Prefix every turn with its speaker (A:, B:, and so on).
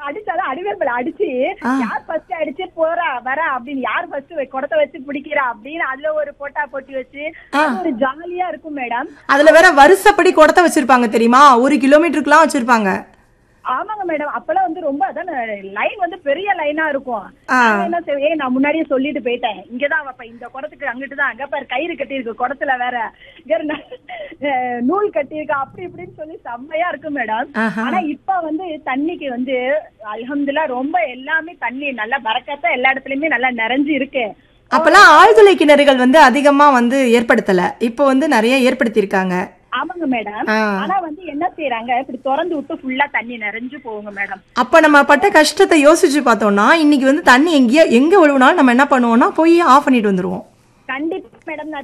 A: அடிச்சாலும் அடிவேர்பல அடிச்சு
B: ஆ.
A: யார் ஃபர்ஸ்ட் அடிச்சு போறா வர அப்படின்னு யார் ஃபர்ஸ்ட் குடத்தை வச்சு பிடிக்கிறா அப்படின்னு அதுல ஒரு போட்டா போட்டி வச்சு
B: ஆ.
A: அது ஒரு ஜாலியா இருக்கும் மேடம்
B: அதுல வேற வருஷப்படி குடத்தை வச்சிருப்பாங்க தெரியுமா ஒரு கிலோமீட்டருக்குலாம் வச்சிருப்பாங்க
A: ஆமாங்க மேடம் அப்பெல்லாம் வந்து ரொம்ப அதான் லைன் வந்து பெரிய லைனா இருக்கும்
B: ஆ.
A: நான் என்ன செய்வேன் ஏய், நான் முன்னாடியே சொல்லிட்டு போயிட்டேன் இங்கதான் வைப்பேன் இந்த குடத்துக்கு அங்கிட்டு தான் அங்க பாரு கயிறு கட்டி இருக்கு குடத்துல வேற இங்க ஒரு ந- அஹ், நூல் கட்டி இருக்கு அப்படி இப்படின்னு சொல்லி செம்மையா இருக்கு மேடம்
B: ஆஹா.
A: ஆனா இப்ப வந்து தண்ணிக்கு வந்து அல்ஹம்துலில்லா ரொம்ப எல்லாமே தண்ணி நல்லா பறக்கத்தா எல்லா இடத்துலயுமே நல்லா நிறைஞ்சு இருக்கு
B: அப்பெல்லாம் ஆழ்துளை கிணறுகள் வந்து அதிகமா வந்து ஏற்படுத்தல இப்போ வந்து நிறைய ஏற்படுத்தியிருக்காங்க
A: ஆமாங்க மேடம்
B: ஆ.
A: ஆனா வந்து என்ன செய்யறாங்க இப்படி திறந்து விட்டு ஃபுல்லா தண்ணி நிறைஞ்சு போகுங்க மேடம்
B: அப்ப நம்ம பட்ட கஷ்டத்தை யோசிச்சு பார்த்தோம்னா இன்னைக்கு வந்து தண்ணி எங்கேயோ எங்க விழுவினாலும் நம்ம என்ன பண்ணுவோம்னா போய் ஆஃப் பண்ணிட்டு வந்துருவோம்
A: கண்டிப்பா மேடம் நான்